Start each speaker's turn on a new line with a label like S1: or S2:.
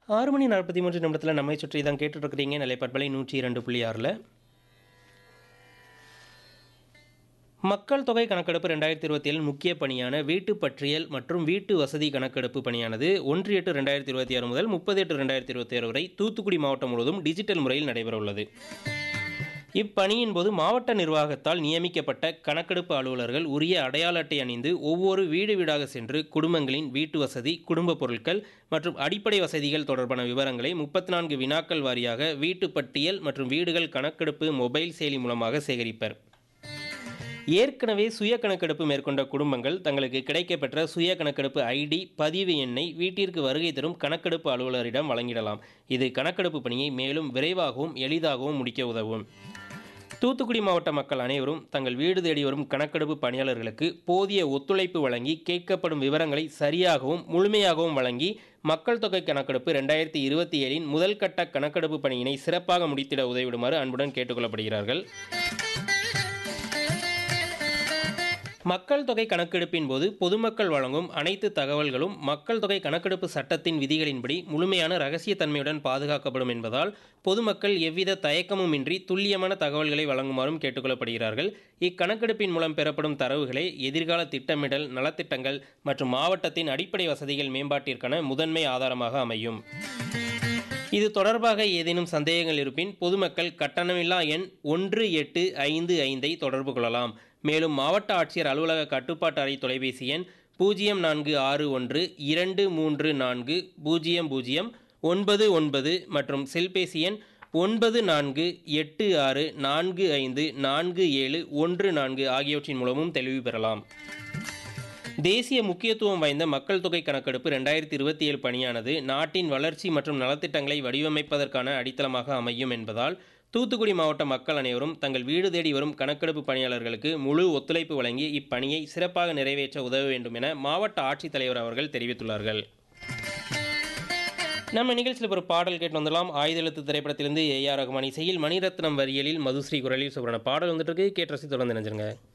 S1: ஆறு மணி நாற்பத்தி மூன்று நிமிடத்தில் நம்மை சுற்றி தான் கேட்டுட்ருக்கிறீங்க நிலைப்பட்பலை நூற்றி இரண்டு புள்ளி ஆறில் மக்கள் தொகை கணக்கெடுப்பு ரெண்டாயிரத்தி இருபத்தி ஏழு முக்கிய பணியான வீட்டு பற்றியல் மற்றும் வீட்டு வசதி கணக்கெடுப்பு பணியானது ஒன்று எட்டு ரெண்டாயிரத்தி இருபத்தி ஆறு முதல் முப்பது எட்டு ரெண்டாயிரத்தி இருபத்தி ஆறு வரை தூத்துக்குடி மாவட்டம் முழுவதும் டிஜிட்டல் முறையில் நடைபெற உள்ளது இப்பணியின் போது மாவட்ட நிர்வாகத்தால் நியமிக்கப்பட்ட கணக்கெடுப்பு அலுவலர்கள் உரிய அடையாள அட்டை அணிந்து ஒவ்வொரு வீடு வீடாக சென்று குடும்பங்களின் வீட்டு வசதி குடும்ப பொருட்கள் மற்றும் அடிப்படை வசதிகள் தொடர்பான விவரங்களை முப்பத்தி நான்கு வினாக்கள் வாரியாக வீட்டு பட்டியல் மற்றும் வீடுகள் கணக்கெடுப்பு மொபைல் செயலி மூலமாக சேகரிப்பர் ஏற்கனவே சுய கணக்கெடுப்பு மேற்கொண்ட குடும்பங்கள் தங்களுக்கு கிடைக்கப்பெற்ற சுய கணக்கெடுப்பு ஐடி பதிவு எண்ணை வீட்டிற்கு வருகை தரும் கணக்கெடுப்பு அலுவலரிடம் வழங்கிடலாம் இது கணக்கெடுப்பு பணியை மேலும் விரைவாகவும் எளிதாகவும் முடிக்க உதவும் தூத்துக்குடி மாவட்ட மக்கள் அனைவரும் தங்கள் வீடு தேடி வரும் கணக்கெடுப்பு பணியாளர்களுக்கு போதிய ஒத்துழைப்பு வழங்கி கேட்கப்படும் விவரங்களை சரியாகவும் முழுமையாகவும் வழங்கி மக்கள் தொகை கணக்கெடுப்பு ரெண்டாயிரத்தி இருபத்தி ஏழின் முதல் கட்ட கணக்கெடுப்பு பணியினை சிறப்பாக முடித்திட உதவிடுமாறு அன்புடன் கேட்டுக்கொள்ளப்படுகிறார்கள் மக்கள் தொகை கணக்கெடுப்பின் போது பொதுமக்கள் வழங்கும் அனைத்து தகவல்களும் மக்கள் தொகை கணக்கெடுப்பு சட்டத்தின் விதிகளின்படி முழுமையான ரகசியத்தன்மையுடன் பாதுகாக்கப்படும் என்பதால் பொதுமக்கள் எவ்வித தயக்கமுமின்றி துல்லியமான தகவல்களை வழங்குமாறும் கேட்டுக்கொள்ளப்படுகிறார்கள் இக்கணக்கெடுப்பின் மூலம் பெறப்படும் தரவுகளை எதிர்கால திட்டமிடல் நலத்திட்டங்கள் மற்றும் மாவட்டத்தின் அடிப்படை வசதிகள் மேம்பாட்டிற்கான முதன்மை ஆதாரமாக அமையும் இது தொடர்பாக ஏதேனும் சந்தேகங்கள் இருப்பின் பொதுமக்கள் கட்டணமில்லா எண் ஒன்று எட்டு ஐந்து ஐந்தை தொடர்பு கொள்ளலாம் மேலும் மாவட்ட ஆட்சியர் அலுவலக கட்டுப்பாட்டு அறை தொலைபேசி எண் பூஜ்ஜியம் நான்கு ஆறு ஒன்று இரண்டு மூன்று நான்கு பூஜ்ஜியம் பூஜ்ஜியம் ஒன்பது ஒன்பது மற்றும் செல்பேசி எண் ஒன்பது நான்கு எட்டு ஆறு நான்கு ஐந்து நான்கு ஏழு ஒன்று நான்கு ஆகியவற்றின் மூலமும் தெளிவு பெறலாம் தேசிய முக்கியத்துவம் வாய்ந்த மக்கள் தொகை கணக்கெடுப்பு ரெண்டாயிரத்தி இருபத்தி ஏழு பணியானது நாட்டின் வளர்ச்சி மற்றும் நலத்திட்டங்களை வடிவமைப்பதற்கான அடித்தளமாக அமையும் என்பதால் தூத்துக்குடி மாவட்ட மக்கள் அனைவரும் தங்கள் வீடு தேடி வரும் கணக்கெடுப்பு பணியாளர்களுக்கு முழு ஒத்துழைப்பு வழங்கி இப்பணியை சிறப்பாக நிறைவேற்ற உதவ வேண்டும் என மாவட்ட ஆட்சித்தலைவர் அவர்கள் தெரிவித்துள்ளார்கள் நம்ம நிகழ்ச்சியில் ஒரு பாடல் கேட்டு வந்துடலாம் ஆயுதெழுத்து திரைப்படத்திலிருந்து ஏ ஆர் ரகுமான் இசையில் மணிரத்னம் வரியலில் மதுஸ்ரீ குரலில் சுவரான பாடல் வந்துட்டு இருக்கு கேட்டு ரசி தொடர்ந்து நினைச்சிருங்க